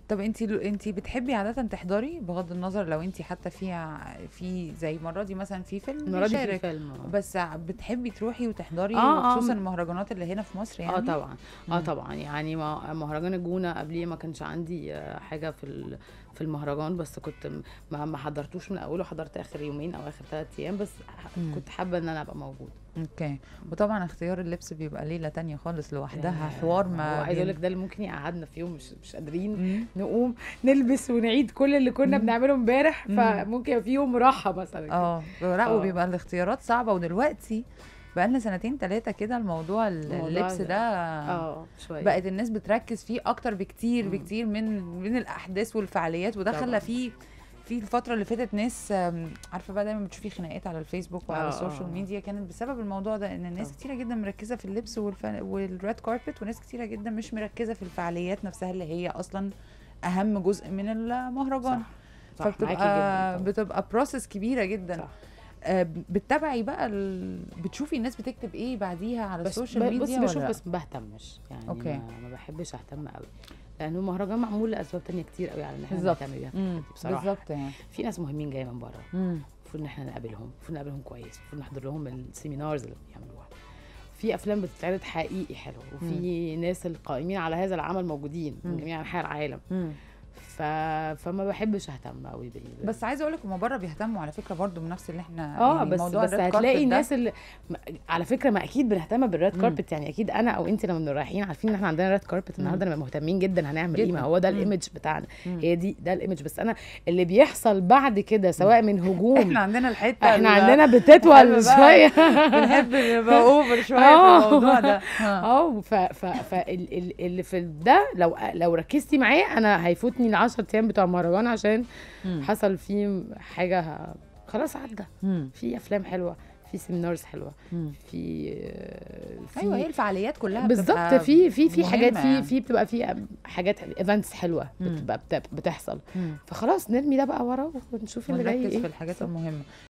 طب انت انت بتحبي عاده تحضري بغض النظر لو انت حتى في ع- في زي المره دي مثلا في فيلم المره دي في بيشارك فيلم آه. بس ع- بتحبي تروحي وتحضري آه، آه. وخصوصا المهرجانات اللي هنا في مصر يعني اه طبعا اه مم. طبعا يعني ما- مهرجان الجونه قبليه ما كانش عندي آه، حاجه في ال- في المهرجان بس كنت م- ما ما حضرتوش من اوله حضرت اخر يومين او اخر ثلاث ايام بس ح- مم. كنت حابه ان انا ابقى موجوده اوكي وطبعا اختيار اللبس بيبقى ليله تانية خالص لوحدها يعني حوار هو ما عايز اقول بين- لك ده اللي ممكن يقعدنا في يوم مش مش قادرين مم. نقوم نلبس ونعيد كل اللي كنا مم. بنعمله امبارح مم. فممكن يبقى في يوم راحه مثلا كده. اه لا آه. وبيبقى الاختيارات صعبه ودلوقتي بقى لنا سنتين ثلاثه كده الموضوع ال- الموضوع اللبس ده- ده اه شويه بقت الناس بتركز فيه اكتر بكتير مم. بكتير من من الاحداث والفعاليات وده طبعاً. خلى فيه في الفترة اللي فاتت ناس آم، عارفة بقى دايما بتشوفي خناقات على الفيسبوك وعلى آه، السوشيال آه. ميديا كانت بسبب الموضوع ده ان الناس طبعاً. كتيرة جدا مركزة في اللبس والف... والريد كاربت وناس كتيرة جدا مش مركزة في الفعاليات نفسها اللي هي اصلا اهم جزء من المهرجان صح صح معاكي فبتبقى جدا بتبقى بروسس كبيرة جدا صح. آه، بتتابعي بقى ال... بتشوفي الناس بتكتب ايه بعديها على بس السوشيال ب- ميديا بصي بشوف ولا بس ما بهتمش يعني أوكي. ما, ما بحبش اهتم قوي لانه المهرجان معمول لاسباب تانية كتير قوي على ان احنا بالظبط. نهتم بيها في مم، الحتة دي بصراحه بالظبط يعني في ناس مهمين جايه من بره مم. المفروض ان احنا نقابلهم المفروض نقابلهم كويس المفروض نحضر لهم السيمينارز اللي بيعملوها في افلام بتتعرض حقيقي حلو وفي ناس القائمين على هذا العمل موجودين من مم. جميع انحاء العالم مم. ف... فما بحبش اهتم قوي بال بس عايزه اقول لك هم بره بيهتموا على فكره برضو بنفس اللي احنا اه يعني بس موضوع بس الريد هتلاقي كاربت ده. الناس اللي ما- على فكره ما اكيد بنهتم بالريد مم. كاربت يعني اكيد انا او انت لما بنبقى رايحين عارفين ان احنا عندنا ريد كاربت النهارده نبقى مهتمين جدا هنعمل ايه جداً. ما هو ده مم. الايمج بتاعنا مم. هي دي ده الايمج بس انا اللي بيحصل بعد كده سواء من هجوم احنا عندنا الحته احنا ال- عندنا بنحب بتطول بقى- شويه بنحب نبقى اوفر شويه آه. في الموضوع ده ها. اه ف ف فال- ال- اللي في ده لو لو ركزتي معاه انا هيفوتني ال 10 ايام بتوع المهرجان عشان مم. حصل فيه حاجه ه- خلاص عدى مم. في افلام حلوه في سيمينارز حلوه مم. في آه، في ايوه هي الفعاليات كلها بالظبط بتبقى في في في حاجات مهمة في يعني. في بتبقى في حاجات ايفنتس حلوه مم. بتبقى بت- بتحصل مم. فخلاص نرمي ده بقى ورا ونشوف اللي جاي ونركز ايه في الحاجات المهمه